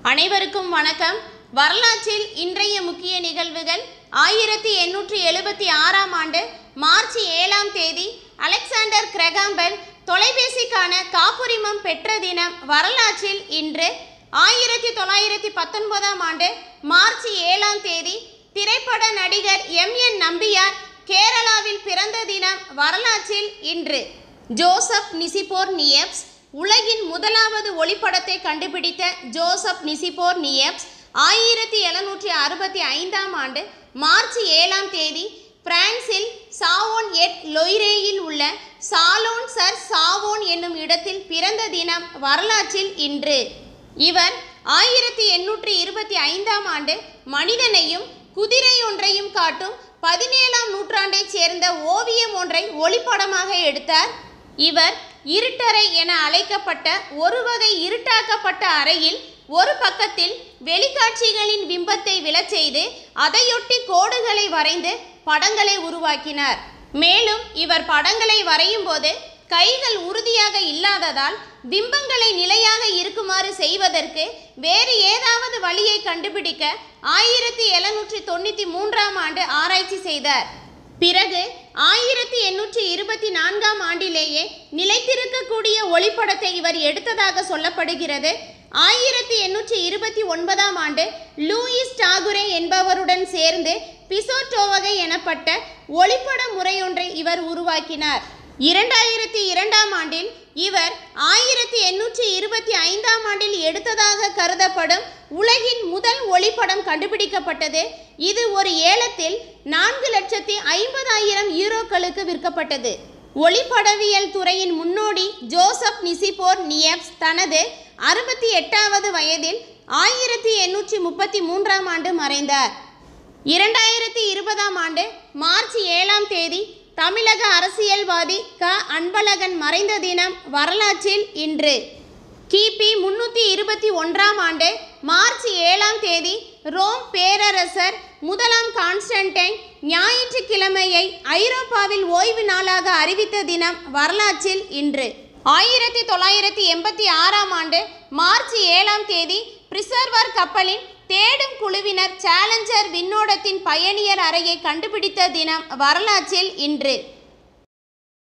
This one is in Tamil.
அனைவருக்கும் வணக்கம் வரலாற்றில் இன்றைய முக்கிய நிகழ்வுகள் ஆயிரத்தி எண்ணூற்றி எழுபத்தி ஆறாம் ஆண்டு மார்ச் ஏழாம் தேதி அலெக்சாண்டர் கிரகாம்பெல் தொலைபேசிக்கான காப்புரிமம் பெற்ற தினம் வரலாற்றில் இன்று ஆயிரத்தி தொள்ளாயிரத்தி பத்தொன்பதாம் ஆண்டு மார்ச் ஏழாம் தேதி திரைப்பட நடிகர் எம் என் நம்பியார் கேரளாவில் பிறந்த தினம் வரலாற்றில் இன்று ஜோசப் நிசிபோர் நியப்ஸ் உலகின் முதலாவது ஒளிப்படத்தை கண்டுபிடித்த ஜோசப் நிசிபோர் நியப்ஸ் ஆயிரத்தி எழுநூற்றி அறுபத்தி ஐந்தாம் ஆண்டு மார்ச் ஏழாம் தேதி பிரான்சில் சாவோன் எட் லொய்ரேயில் உள்ள சாலோன் சர் சாவோன் என்னும் இடத்தில் பிறந்த தினம் வரலாற்றில் இன்று இவர் ஆயிரத்தி எண்ணூற்றி இருபத்தி ஐந்தாம் ஆண்டு மனிதனையும் குதிரை ஒன்றையும் காட்டும் பதினேழாம் நூற்றாண்டைச் சேர்ந்த ஓவியம் ஒன்றை ஒளிப்படமாக எடுத்தார் இவர் இருட்டறை என அழைக்கப்பட்ட ஒரு வகை இருட்டாக்கப்பட்ட அறையில் ஒரு பக்கத்தில் வெளிக்காட்சிகளின் பிம்பத்தை விழச் செய்து அதையொட்டி கோடுகளை வரைந்து படங்களை உருவாக்கினார் மேலும் இவர் படங்களை வரையும் போது கைகள் உறுதியாக இல்லாததால் பிம்பங்களை நிலையாக இருக்குமாறு செய்வதற்கு வேறு ஏதாவது வழியை கண்டுபிடிக்க ஆயிரத்தி எழுநூற்றி தொண்ணூற்றி மூன்றாம் ஆண்டு ஆராய்ச்சி செய்தார் பிறகு ஆயிரத்தி எண்ணூற்றி இருபத்தி நான்காம் ஆண்டிலேயே நிலைத்திருக்கக்கூடிய ஒளிப்படத்தை இவர் எடுத்ததாக சொல்லப்படுகிறது ஆயிரத்தி எண்ணூற்றி இருபத்தி ஒன்பதாம் ஆண்டு லூயிஸ் டாகுரே என்பவருடன் சேர்ந்து பிசோட்டோவகை எனப்பட்ட ஒளிப்பட முறையொன்றை இவர் உருவாக்கினார் இரண்டாயிரத்தி இரண்டாம் ஆண்டில் இவர் ஆயிரத்தி எண்ணூற்றி இருபத்தி ஐந்தாம் ஆண்டில் எடுத்ததாக கருதப்படும் உலகின் முதல் ஒளிப்படம் கண்டுபிடிக்கப்பட்டது இது ஒரு ஏலத்தில் நான்கு லட்சத்தி ஐம்பதாயிரம் யூரோக்களுக்கு விற்கப்பட்டது ஒளிப்படவியல் துறையின் முன்னோடி ஜோசப் நிசிபோர் நியப்ஸ் தனது அறுபத்தி எட்டாவது வயதில் ஆயிரத்தி எண்ணூற்றி முப்பத்தி மூன்றாம் ஆண்டு மறைந்தார் இரண்டாயிரத்தி இருபதாம் ஆண்டு மார்ச் ஏழாம் தேதி தமிழக அரசியல்வாதி க அன்பழகன் மறைந்த தினம் வரலாற்றில் இன்று கிபி முன்னூற்றி இருபத்தி ஒன்றாம் ஆண்டு மார்ச் ஏழாம் தேதி ரோம் பேரரசர் முதலாம் கான்ஸ்டன்டைன் ஞாயிற்றுக்கிழமையை ஐரோப்பாவில் ஓய்வு நாளாக அறிவித்த தினம் வரலாற்றில் இன்று ஆயிரத்தி தொள்ளாயிரத்தி எண்பத்தி ஆறாம் ஆண்டு மார்ச் ஏழாம் தேதி பிரிசர்வர் கப்பலின் தேடும் குழுவினர் சேலஞ்சர் விண்ணோடத்தின் பயணியர் அறையை கண்டுபிடித்த தினம் வரலாற்றில் இன்று